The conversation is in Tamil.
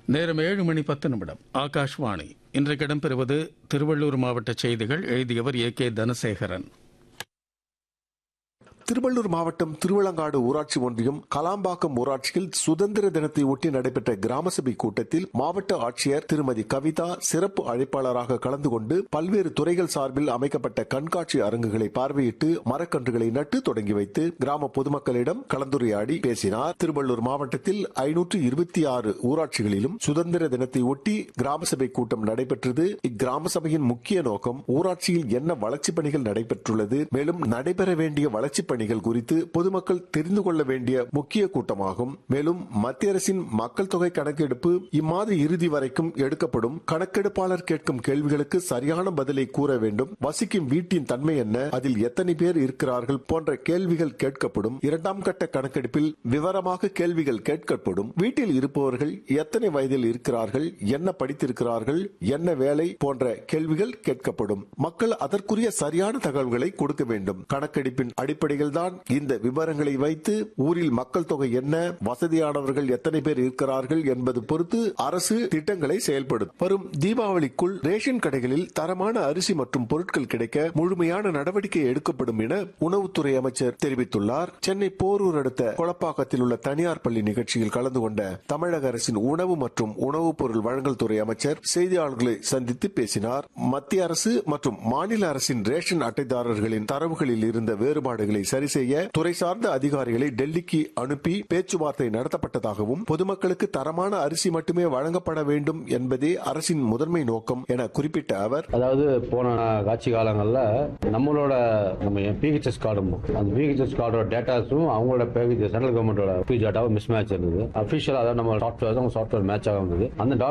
நேரம் ஏழு மணி பத்து நிமிடம் ஆகாஷ்வாணி இன்றைக்கு இடம்பெறுவது திருவள்ளூர் மாவட்ட செய்திகள் எழுதியவர் ஏ கே தனசேகரன் திருவள்ளூர் மாவட்டம் திருவிளங்காடு ஊராட்சி ஒன்றியம் கலாம்பாக்கம் ஊராட்சியில் சுதந்திர தினத்தை ஒட்டி நடைபெற்ற கிராம சபை கூட்டத்தில் மாவட்ட ஆட்சியர் திருமதி கவிதா சிறப்பு அழைப்பாளராக கலந்து கொண்டு பல்வேறு துறைகள் சார்பில் அமைக்கப்பட்ட கண்காட்சி அரங்குகளை பார்வையிட்டு மரக்கன்றுகளை நட்டு தொடங்கி வைத்து கிராம பொதுமக்களிடம் கலந்துரையாடி பேசினார் திருவள்ளூர் மாவட்டத்தில் ஐநூற்று இருபத்தி ஆறு ஊராட்சிகளிலும் சுதந்திர தினத்தை ஒட்டி கிராம சபை கூட்டம் நடைபெற்றது இக்கிராம சபையின் முக்கிய நோக்கம் ஊராட்சியில் என்ன வளர்ச்சிப் பணிகள் நடைபெற்றுள்ளது மேலும் நடைபெற வேண்டிய வளர்ச்சிப் பணிகள் குறித்து பொதுமக்கள் தெரிந்து கொள்ள வேண்டிய முக்கிய கூட்டமாகும் மேலும் மத்திய அரசின் மக்கள் தொகை கணக்கெடுப்பு இம்மாத இறுதி வரைக்கும் எடுக்கப்படும் கணக்கெடுப்பாளர் கேட்கும் கேள்விகளுக்கு சரியான பதிலை கூற வேண்டும் வசிக்கும் வீட்டின் தன்மை என்ன அதில் எத்தனை பேர் இருக்கிறார்கள் போன்ற கேள்விகள் கேட்கப்படும் இரண்டாம் கட்ட கணக்கெடுப்பில் விவரமாக கேள்விகள் கேட்கப்படும் வீட்டில் இருப்பவர்கள் எத்தனை வயதில் இருக்கிறார்கள் என்ன படித்திருக்கிறார்கள் என்ன வேலை போன்ற கேள்விகள் கேட்கப்படும் மக்கள் அதற்குரிய சரியான தகவல்களை கொடுக்க வேண்டும் கணக்கெடுப்பின் அடிப்படையில் தான் இந்த விவரங்களை வைத்து ஊரில் மக்கள் தொகை என்ன வசதியானவர்கள் எத்தனை பேர் இருக்கிறார்கள் என்பது பொறுத்து அரசு திட்டங்களை செயல்படுத்தும் வரும் தீபாவளிக்குள் ரேஷன் கடைகளில் தரமான அரிசி மற்றும் பொருட்கள் கிடைக்க முழுமையான நடவடிக்கை எடுக்கப்படும் என உணவுத்துறை அமைச்சர் தெரிவித்துள்ளார் சென்னை போரூர் அடுத்த கொளப்பாக்கத்தில் உள்ள தனியார் பள்ளி நிகழ்ச்சியில் கலந்து கொண்ட தமிழக அரசின் உணவு மற்றும் உணவுப் பொருள் வழங்கல் துறை அமைச்சர் செய்தியாளர்களை சந்தித்து பேசினார் மத்திய அரசு மற்றும் மாநில அரசின் ரேஷன் அட்டைதாரர்களின் தரவுகளில் இருந்த வேறுபாடுகளை சரி செய்ய துறை சார்ந்த அதிகாரிகளை டெல்லிக்கு அனுப்பி பேச்சுவார்த்தை நடத்தப்பட்டதாகவும் பொதுமக்களுக்கு தரமான அரிசி மட்டுமே வழங்கப்பட வேண்டும் என்பதே அரசின் முதன்மை நோக்கம் என குறிப்பிட்ட அவர் அதாவது போன காட்சி காலங்களில் நம்மளோட நம்ம பிஹெச்எஸ் கார்டும் அந்த பிஹெச்எஸ் கார்டோட டேட்டாஸும் அவங்களோட பேக்கேஜ் சென்ட்ரல் கவர்மெண்டோட பி டேட்டாவும் மிஸ் மேட்ச் இருந்தது அஃபிஷியல் அதாவது நம்ம சாஃப்ட்வேர் அவங்க சாஃப்ட்வேர் மேட்ச் ஆக இருந்தது அந்த